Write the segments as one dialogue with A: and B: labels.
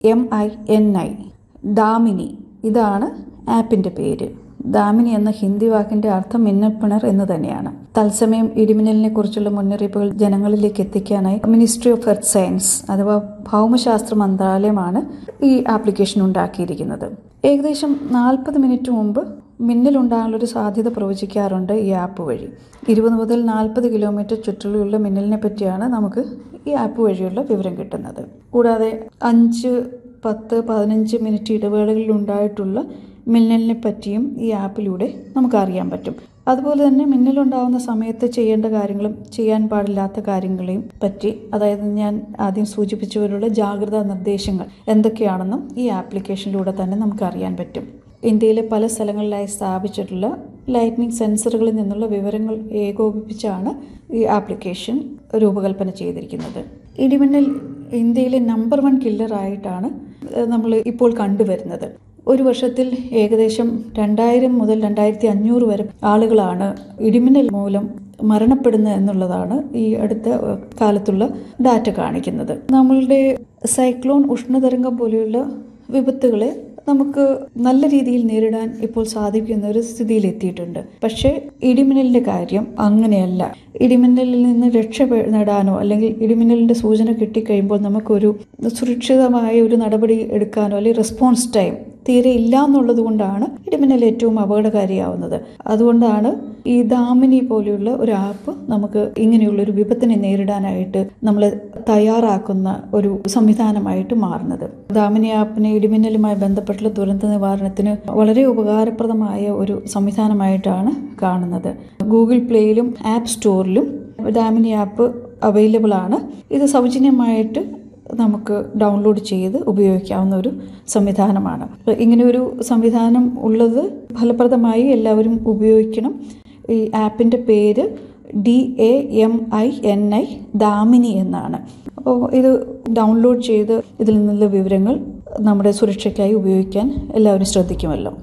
A: M I N I Damini ഇതാണ് ആപ്പിന്റെ പേര് ദാമിനി എന്ന ഹിന്ദി വാക്കിന്റെ അർത്ഥം മിന്നപ്പിണർ എന്ന് തന്നെയാണ് തത്സമയം ഇടിമിന്നലിനെ കുറിച്ചുള്ള മുന്നറിയിപ്പുകൾ ജനങ്ങളിലേക്ക് എത്തിക്കാനായി മിനിസ്ട്രി ഓഫ് എർത്ത് സയൻസ് അഥവാ ഭൗമശാസ്ത്ര മന്ത്രാലയമാണ് ഈ ആപ്ലിക്കേഷൻ ഉണ്ടാക്കിയിരിക്കുന്നത് ഏകദേശം നാൽപ്പത് മിനിറ്റ് മുമ്പ് മിന്നലുണ്ടാകാനുള്ളൊരു സാധ്യത പ്രവചിക്കാറുണ്ട് ഈ ആപ്പ് വഴി ഇരുപത് മുതൽ നാൽപ്പത് കിലോമീറ്റർ ചുറ്റളവിലുള്ള മിന്നലിനെ പറ്റിയാണ് നമുക്ക് ഈ ആപ്പ് വഴിയുള്ള വിവരം കിട്ടുന്നത് കൂടാതെ അഞ്ച് പത്ത് പതിനഞ്ച് മിനിറ്റ് ഇടവേളകളിൽ ഉണ്ടായിട്ടുള്ള മിന്നലിനെ പറ്റിയും ഈ ആപ്പിലൂടെ നമുക്ക് അറിയാൻ പറ്റും അതുപോലെ തന്നെ മിന്നലുണ്ടാകുന്ന സമയത്ത് ചെയ്യേണ്ട കാര്യങ്ങളും ചെയ്യാൻ പാടില്ലാത്ത കാര്യങ്ങളെയും പറ്റി അതായത് ഞാൻ ആദ്യം സൂചിപ്പിച്ചവരുടെ ജാഗ്രതാ നിർദ്ദേശങ്ങൾ എന്തൊക്കെയാണെന്നും ഈ ആപ്ലിക്കേഷനിലൂടെ തന്നെ നമുക്ക് അറിയാൻ പറ്റും ഇന്ത്യയിലെ പല സ്ഥലങ്ങളിലായി സ്ഥാപിച്ചിട്ടുള്ള ലൈറ്റ്നിങ് സെൻസറുകളിൽ നിന്നുള്ള വിവരങ്ങൾ ഏകോപിപ്പിച്ചാണ് ഈ ആപ്ലിക്കേഷൻ രൂപകൽപ്പന ചെയ്തിരിക്കുന്നത് ഇടിമിന്നൽ ഇന്ത്യയിലെ നമ്പർ വൺ കില്ലറായിട്ടാണ് നമ്മൾ ഇപ്പോൾ കണ്ടുവരുന്നത് ഒരു വർഷത്തിൽ ഏകദേശം രണ്ടായിരം മുതൽ രണ്ടായിരത്തി അഞ്ഞൂറ് വരെ ആളുകളാണ് ഇടിമിന്നൽ മൂലം മരണപ്പെടുന്നത് എന്നുള്ളതാണ് ഈ അടുത്ത കാലത്തുള്ള ഡാറ്റ കാണിക്കുന്നത് നമ്മളുടെ സൈക്ലോൺ ഉഷ്ണതരംഗം പോലെയുള്ള വിപത്തുകളെ നമുക്ക് നല്ല രീതിയിൽ നേരിടാൻ ഇപ്പോൾ സാധിക്കുന്ന ഒരു സ്ഥിതിയിൽ എത്തിയിട്ടുണ്ട് പക്ഷേ ഇടിമിന്നലിന്റെ കാര്യം അങ്ങനെയല്ല ഇടിമിന്നലിൽ നിന്ന് രക്ഷ നേടാനോ അല്ലെങ്കിൽ ഇടിമിന്നലിന്റെ സൂചന കിട്ടിക്കഴിയുമ്പോൾ നമുക്കൊരു സുരക്ഷിതമായ ഒരു നടപടി എടുക്കാനോ അല്ലെങ്കിൽ റെസ്പോൺസ് ടൈം തീരെ ഇല്ല എന്നുള്ളത് കൊണ്ടാണ് ഇടിമിന്നൽ ഏറ്റവും അപകടകാരിയാവുന്നത് അതുകൊണ്ടാണ് ഈ ദാമിനി പോലെയുള്ള ഒരു ആപ്പ് നമുക്ക് ഇങ്ങനെയുള്ള ഒരു വിപത്തിനെ നേരിടാനായിട്ട് നമ്മൾ തയ്യാറാക്കുന്ന ഒരു സംവിധാനമായിട്ട് മാറുന്നത് ദാമിനി ആപ്പിനെ ഇടിമിന്നലുമായി ബന്ധപ്പെട്ടുള്ള ദുരന്ത നിവാരണത്തിന് വളരെ ഉപകാരപ്രദമായ ഒരു സംവിധാനമായിട്ടാണ് കാണുന്നത് ഗൂഗിൾ പ്ലേയിലും ആപ്പ് സ്റ്റോറിലും ദാമിനി ആപ്പ് അവൈലബിൾ ആണ് ഇത് സൗജന്യമായിട്ട് നമുക്ക് ഡൗൺലോഡ് ചെയ്ത് ഉപയോഗിക്കാവുന്ന ഒരു സംവിധാനമാണ് ഇങ്ങനെ ഒരു സംവിധാനം ഉള്ളത് ഫലപ്രദമായി എല്ലാവരും ഉപയോഗിക്കണം ഈ ആപ്പിൻ്റെ പേര് D A M I N I Damini എന്നാണ് അപ്പോൾ ഇത് ഡൗൺലോഡ് ചെയ്ത് ഇതിൽ നിന്നുള്ള വിവരങ്ങൾ നമ്മുടെ സുരക്ഷയ്ക്കായി ഉപയോഗിക്കാൻ എല്ലാവരും ശ്രദ്ധിക്കുമല്ലോ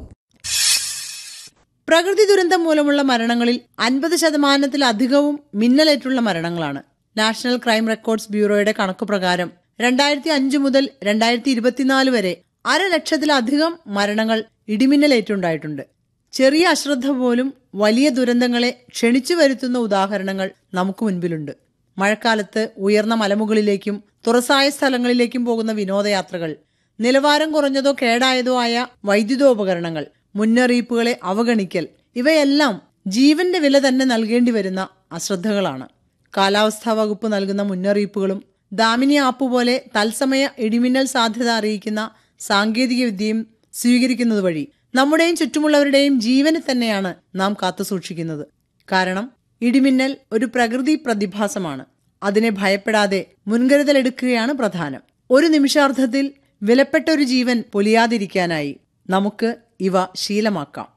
B: പ്രകൃതി ദുരന്തം മൂലമുള്ള മരണങ്ങളിൽ അൻപത് ശതമാനത്തിലധികവും മിന്നലേറ്റുള്ള മരണങ്ങളാണ് നാഷണൽ ക്രൈം റെക്കോർഡ്സ് ബ്യൂറോയുടെ കണക്കുപ്രകാരം രണ്ടായിരത്തി അഞ്ച് മുതൽ രണ്ടായിരത്തി ഇരുപത്തിനാല് വരെ അരലക്ഷത്തിലധികം മരണങ്ങൾ ഇടിമിന്നലേറ്റുണ്ടായിട്ടുണ്ട് ചെറിയ അശ്രദ്ധ പോലും വലിയ ദുരന്തങ്ങളെ ക്ഷണിച്ചു വരുത്തുന്ന ഉദാഹരണങ്ങൾ നമുക്ക് മുൻപിലുണ്ട് മഴക്കാലത്ത് ഉയർന്ന മലമുകളിലേക്കും തുറസായ സ്ഥലങ്ങളിലേക്കും പോകുന്ന വിനോദയാത്രകൾ നിലവാരം കുറഞ്ഞതോ കേടായതോ ആയ വൈദ്യുതോപകരണങ്ങൾ മുന്നറിയിപ്പുകളെ അവഗണിക്കൽ ഇവയെല്ലാം ജീവന്റെ വില തന്നെ നൽകേണ്ടി വരുന്ന അശ്രദ്ധകളാണ് കാലാവസ്ഥാ വകുപ്പ് നൽകുന്ന മുന്നറിയിപ്പുകളും ദാമിനി ആപ്പ് പോലെ തത്സമയ ഇടിമിന്നൽ സാധ്യത അറിയിക്കുന്ന സാങ്കേതിക വിദ്യയും സ്വീകരിക്കുന്നത് വഴി നമ്മുടെയും ചുറ്റുമുള്ളവരുടെയും ജീവനെ തന്നെയാണ് നാം കാത്തുസൂക്ഷിക്കുന്നത് കാരണം ഇടിമിന്നൽ ഒരു പ്രകൃതി പ്രതിഭാസമാണ് അതിനെ ഭയപ്പെടാതെ മുൻകരുതലെടുക്കുകയാണ് പ്രധാനം ഒരു നിമിഷാർദ്ധത്തിൽ വിലപ്പെട്ട ഒരു ജീവൻ പൊലിയാതിരിക്കാനായി നമുക്ക് ഇവ ശീലമാക്കാം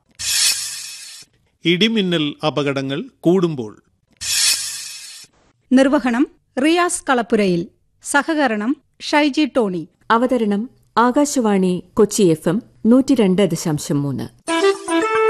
C: ഇടിമിന്നൽ അപകടങ്ങൾ കൂടുമ്പോൾ
D: നിർവഹണം റിയാസ് കളപ്പുരയിൽ സഹകരണം ഷൈജി ടോണി
E: അവതരണം ആകാശവാണി കൊച്ചി എഫ് എം നൂറ്റി രണ്ട് ദശാംശം മൂന്ന്